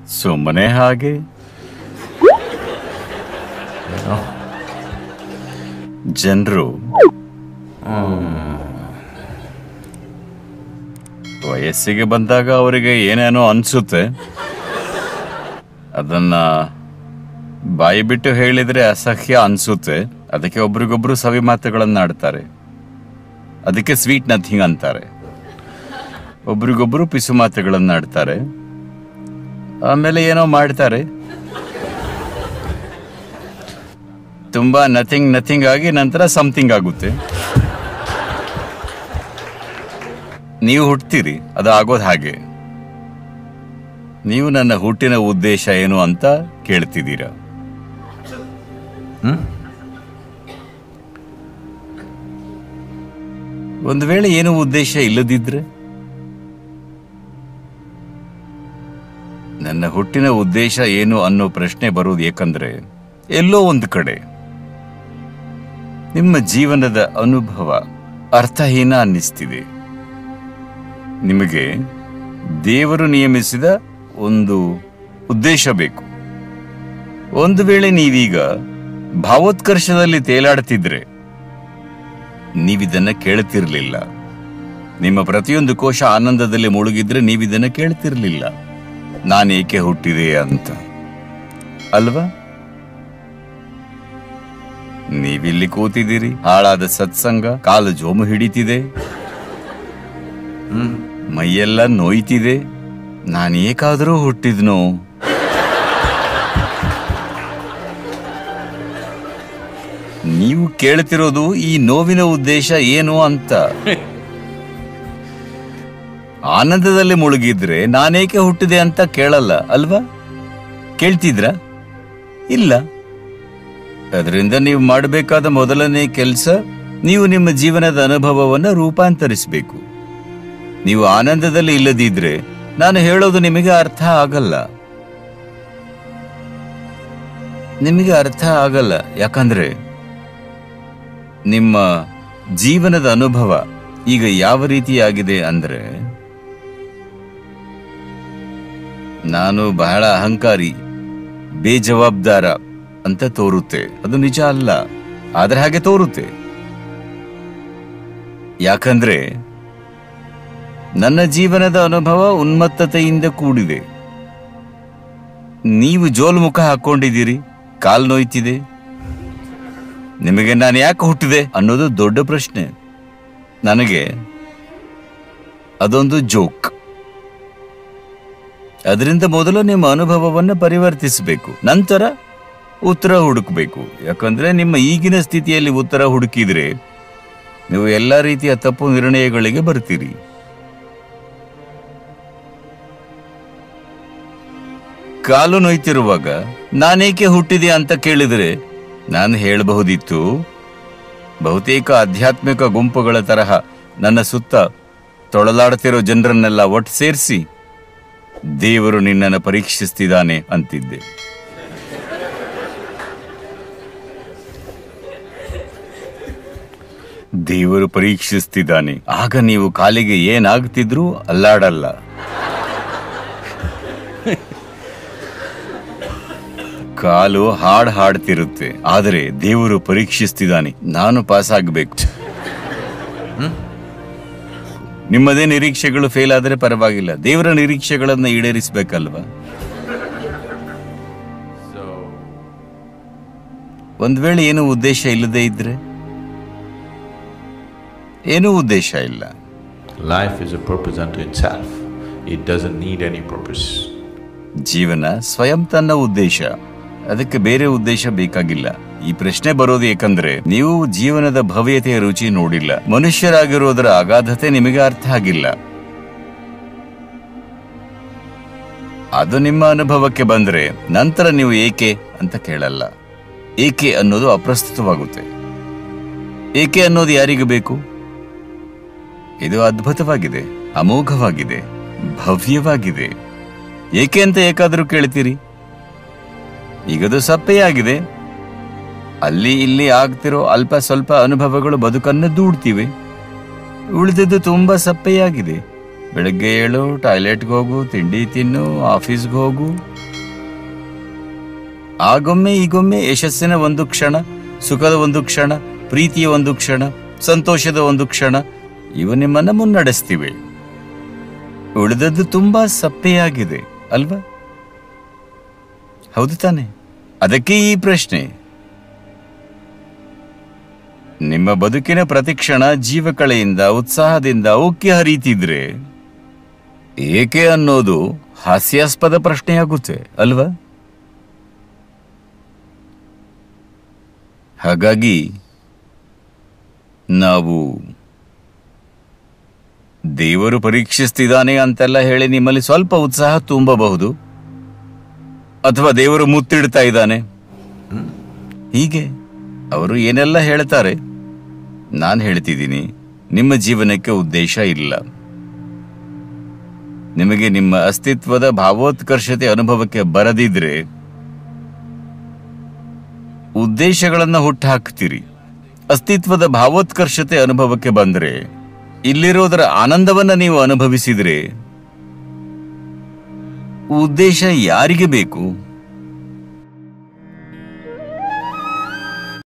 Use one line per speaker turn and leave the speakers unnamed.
ಸುಮ್ಮನೆ ಹಾಗೆ ಜನರು ವಯಸ್ಸಿಗೆ ಬಂದಾಗ ಅವರಿಗೆ ಏನೇನೋ ಅನ್ಸುತ್ತೆ ಅದನ್ನ ಬಾಯಿ ಬಿಟ್ಟು ಹೇಳಿದ್ರೆ ಅಸಹ್ಯ ಅನ್ಸುತ್ತೆ ಅದಕ್ಕೆ ಒಬ್ರಿಗೊಬ್ರು ಸವಿ ಮಾತುಗಳನ್ನ ಆಡ್ತಾರೆ ಅದಕ್ಕೆ ಸ್ವೀಟ್ ನಥಿಂಗ್ ಅಂತಾರೆ ಒಬ್ರಿಗೊಬ್ರು ಪಿಸು ಮಾತುಗಳನ್ನ ಆಡ್ತಾರೆ ಆಮೇಲೆ ಏನೋ ಮಾಡ್ತಾರೆ ತುಂಬಾ ನಥಿಂಗ್ ನಥಿಂಗ್ ಆಗಿ ನಂತರ ಸಮಥಿಂಗ್ ಆಗುತ್ತೆ ನೀವು ಹುಟ್ತೀರಿ ಅದು ಆಗೋದು ಹಾಗೆ ನೀವು ನನ್ನ ಹುಟ್ಟಿನ ಉದ್ದೇಶ ಏನು ಅಂತ ಕೇಳ್ತಿದ್ದೀರಾ ಒಂದು ವೇಳೆ ಏನು ಉದ್ದೇಶ ಇಲ್ಲದಿದ್ರೆ ನನ್ನ ಹುಟ್ಟಿನ ಉದ್ದೇಶ ಏನು ಅನ್ನೋ ಪ್ರಶ್ನೆ ಬರೋದು ಏಕಂದ್ರೆ ಎಲ್ಲೋ ಒಂದು ಕಡೆ ನಿಮ್ಮ ಜೀವನದ ಅನುಭವ ಅರ್ಥಹೀನ ಅನ್ನಿಸ್ತಿದೆ ನಿಮಗೆ ದೇವರು ನಿಯಮಿಸಿದ ಒಂದು ಉದ್ದೇಶ ಬೇಕು ಒಂದು ವೇಳೆ ನೀವೀಗ ಭಾವೋತ್ಕರ್ಷದಲ್ಲಿ ತೇಲಾಡ್ತಿದ್ರೆ ನೀವಿದನ್ನ ಕೇಳ್ತಿರ್ಲಿಲ್ಲ ನಿಮ್ಮ ಪ್ರತಿಯೊಂದು ಕೋಶ ಆನಂದದಲ್ಲಿ ಮುಳುಗಿದ್ರೆ ನೀವಿದನ್ನ ಕೇಳ್ತಿರ್ಲಿಲ್ಲ ನಾನೇಕೆ ಹುಟ್ಟಿದೆ ಅಂತ ಅಲ್ವಾ ನೀವಿಲ್ಲಿ ಕೂತಿದ್ದೀರಿ ಹಾಳಾದ ಸತ್ಸಂಗ ಕಾಲು ಜೋಮು ಹಿಡಿತಿದೆ ಹ್ಮ್ ಮೈಯೆಲ್ಲ ನೋಯ್ತಿದೆ ನಾನೇಕಾದರೂ ಹುಟ್ಟಿದ್ನೋ ನೀವು ಕೇಳ್ತಿರೋದು ಈ ನೋವಿನ ಉದ್ದೇಶ ಏನು ಅಂತ ಆನಂದದಲ್ಲಿ ಮುಳುಗಿದ್ರೆ ನಾನೇಕೆ ಹುಟ್ಟಿದೆ ಅಂತ ಕೇಳಲ್ಲ ಅಲ್ವಾ ಕೇಳ್ತಿದ್ರ ಇಲ್ಲ ಅದರಿಂದ ನೀವು ಮಾಡಬೇಕಾದ ಮೊದಲನೇ ಕೆಲಸ ನೀವು ನಿಮ್ಮ ಜೀವನದ ಅನುಭವವನ್ನು ರೂಪಾಂತರಿಸಬೇಕು ನೀವು ಆನಂದದಲ್ಲಿ ಇಲ್ಲದಿದ್ರೆ ನಾನು ಹೇಳೋದು ನಿಮಗೆ ಅರ್ಥ ಆಗಲ್ಲ ನಿಮಗೆ ಅರ್ಥ ಆಗಲ್ಲ ಯಾಕಂದ್ರೆ ನಿಮ್ಮ ಜೀವನದ ಅನುಭವ ಈಗ ಯಾವ ರೀತಿಯಾಗಿದೆ ಅಂದ್ರೆ ನಾನು ಬಹಳ ಅಹಂಕಾರಿ ಬೇಜವಾಬ್ದಾರ ಅಂತ ತೋರುತ್ತೆ ಅದು ನಿಜ ಅಲ್ಲ ಆದ್ರೆ ಹಾಗೆ ತೋರುತ್ತೆ ಯಾಕಂದ್ರೆ ನನ್ನ ಜೀವನದ ಅನುಭವ ಉನ್ಮತ್ತತೆಯಿಂದ ಕೂಡಿದೆ ನೀವು ಜೋಲ್ಮುಖ ಹಾಕೊಂಡಿದ್ದೀರಿ ಕಾಲ್ ನೋಯ್ತಿದೆ ನಿಮಗೆ ನಾನು ಯಾಕೆ ಹುಟ್ಟಿದೆ ಅನ್ನೋದು ದೊಡ್ಡ ಪ್ರಶ್ನೆ ನನಗೆ ಅದೊಂದು ಜೋಕ್ ಅದರಿಂದ ಮೊದಲು ನಿಮ್ಮ ಅನುಭವವನ್ನು ಪರಿವರ್ತಿಸಬೇಕು ನಂತರ ಉತ್ತರ ಹುಡುಕಬೇಕು ಯಾಕಂದ್ರೆ ನಿಮ್ಮ ಈಗಿನ ಸ್ಥಿತಿಯಲ್ಲಿ ಉತ್ತರ ಹುಡುಕಿದ್ರೆ ನೀವು ಎಲ್ಲ ರೀತಿಯ ತಪ್ಪು ನಿರ್ಣಯಗಳಿಗೆ ಬರ್ತೀರಿ ಕಾಲು ನೋಯ್ತಿರುವಾಗ ನಾನೇಕೆ ಹುಟ್ಟಿದೆ ಅಂತ ಕೇಳಿದ್ರೆ ನಾನು ಹೇಳಬಹುದಿತ್ತು ಬಹುತೇಕ ಆಧ್ಯಾತ್ಮಿಕ ಗುಂಪುಗಳ ತರಹ ನನ್ನ ಸುತ್ತ ತೊಳಲಾಡ್ತಿರೋ ಜನರನ್ನೆಲ್ಲ ಒಟ್ಟು ಸೇರಿಸಿ ದೇವರು ನಿನ್ನನ್ನು ಪರೀಕ್ಷಿಸ್ತಿದ್ದಾನೆ ಅಂತಿದ್ದೆ ದೇವರು ಪರೀಕ್ಷಿಸ್ತಿದ್ದಾನೆ ಆಗ ನೀವು ಕಾಲಿಗೆ ಏನಾಗ್ತಿದ್ರೂ ಅಲ್ಲಾಡಲ್ಲ ಕಾಲು ಹಾಡ್ ಹಾಡ್ತಿರುತ್ತೆ ಆದರೆ ದೇವರು ಪರೀಕ್ಷಿಸ್ತಿದ್ದಾನೆ ನಾನು ಪಾಸ್ ಆಗ್ಬೇಕು ನಿಮ್ಮದೇ ನಿರೀಕ್ಷೆಗಳು ಫೇಲ್ ಆದ್ರೆ ಪರವಾಗಿಲ್ಲ ದೇವರ ನಿರೀಕ್ಷೆಗಳನ್ನ ಈಡೇರಿಸ್ಬೇಕಲ್ವಾ ಒಂದ್ ವೇಳೆ ಏನು ಉದ್ದೇಶ ಇಲ್ಲದೆ ಇದ್ರೆ ಏನೂ ಉದ್ದೇಶ ಇಲ್ಲ
Life is a purpose unto itself. It doesn't need any purpose.
ಜೀವನ ಸ್ವಯಂ ತನ್ನ ಉದ್ದೇಶ ಅದಕ್ಕೆ ಬೇರೆ ಉದ್ದೇಶ ಬೇಕಾಗಿಲ್ಲ ಈ ಪ್ರಶ್ನೆ ಬರೋದು ಏಕಂದ್ರೆ ನೀವು ಜೀವನದ ಭವ್ಯತೆಯ ರುಚಿ ನೋಡಿಲ್ಲ ಮನುಷ್ಯರಾಗಿರೋದರ ಅಗಾಧತೆ ನಿಮಗೆ ಅರ್ಥ ಆಗಿಲ್ಲ ಅದು ನಿಮ್ಮ ಅನುಭವಕ್ಕೆ ಬಂದ್ರೆ ನಂತರ ನೀವು ಏಕೆ ಅಂತ ಕೇಳಲ್ಲ ಏಕೆ ಅನ್ನೋದು ಅಪ್ರಸ್ತುತವಾಗುತ್ತೆ ಏಕೆ ಅನ್ನೋದು ಯಾರಿಗೂ ಬೇಕು ಇದು ಅದ್ಭುತವಾಗಿದೆ ಅಮೋಘವಾಗಿದೆ ಭವ್ಯವಾಗಿದೆ ಏಕೆ ಅಂತ ಏಕಾದರೂ ಕೇಳ್ತೀರಿ ಈಗದು ಸಪ್ಪೆಯಾಗಿದೆ ಅಲ್ಲಿ ಇಲ್ಲಿ ಆಗ್ತಿರೋ ಅಲ್ಪ ಸ್ವಲ್ಪ ಅನುಭವಗಳು ಬದುಕನ್ನು ದೂಡ್ತಿವೆ ಉಳಿದದ್ದು ತುಂಬಾ ಸಪ್ಪೆಯಾಗಿದೆ ಬೆಳಗ್ಗೆ ಏಳು ಟಾಯ್ಲೆಟ್ಗೆ ಹೋಗು ತಿಂಡಿ ತಿನ್ನು ಆಫೀಸ್ಗೆ ಹೋಗು ಆಗೊಮ್ಮೆ ಈಗೊಮ್ಮೆ ಯಶಸ್ಸಿನ ಒಂದು ಕ್ಷಣ ಸುಖದ ಒಂದು ಕ್ಷಣ ಪ್ರೀತಿಯ ಒಂದು ಕ್ಷಣ ಸಂತೋಷದ ಒಂದು ಕ್ಷಣ ಇವು ನಿಮ್ಮನ್ನ ಮುನ್ನಡೆಸ್ತಿವೆ ಉಳಿದದ್ದು ತುಂಬಾ ಸಪ್ಪೆಯಾಗಿದೆ ಅಲ್ವಾ ಹೌದು ತಾನೆ ಅದಕ್ಕೆ ಈ ಪ್ರಶ್ನೆ ನಿಮ್ಮ ಬದುಕಿನ ಪ್ರತಿಕ್ಷಣ ಜೀವಕಳೆಯಿಂದ ಉತ್ಸಾಹದಿಂದ ಉಕ್ಕಿ ಹರಿತಿದ್ರೆ ಏಕೆ ಅನ್ನೋದು ಹಾಸ್ಯಾಸ್ಪದ ಪ್ರಶ್ನೆಯಾಗುತ್ತೆ ಅಲ್ವಾ ಹಾಗಾಗಿ ನಾವು ದೇವರು ಪರೀಕ್ಷಿಸ್ತಿದ್ದಾನೆ ಅಂತೆಲ್ಲ ಹೇಳಿ ನಿಮ್ಮಲ್ಲಿ ಸ್ವಲ್ಪ ಉತ್ಸಾಹ ತುಂಬಬಹುದು ಅಥವಾ ದೇವರು ಮುತ್ತಿಡ್ತಾ ಇದ್ದಾನೆ ಹೀಗೆ ಅವರು ಏನೆಲ್ಲ ಹೇಳ್ತಾರೆ ನಾನು ಹೇಳ್ತಿದ್ದೀನಿ ನಿಮ್ಮ ಜೀವನಕ್ಕೆ ಉದ್ದೇಶ ಇಲ್ಲ ನಿಮಗೆ ನಿಮ್ಮ ಅಸ್ತಿತ್ವದ ಭಾವೋತ್ಕರ್ಷತೆ ಅನುಭವಕ್ಕೆ ಬರದಿದ್ರೆ ಉದ್ದೇಶಗಳನ್ನ ಹುಟ್ಟುಹಾಕ್ತೀರಿ ಅಸ್ತಿತ್ವದ ಭಾವೋತ್ಕರ್ಷತೆ ಅನುಭವಕ್ಕೆ ಬಂದ್ರೆ ಇಲ್ಲಿರೋದರ ಆನಂದವನ್ನ ನೀವು ಅನುಭವಿಸಿದ್ರೆ ಉದ್ದೇಶ ಯಾರಿಗೆ ಬೇಕು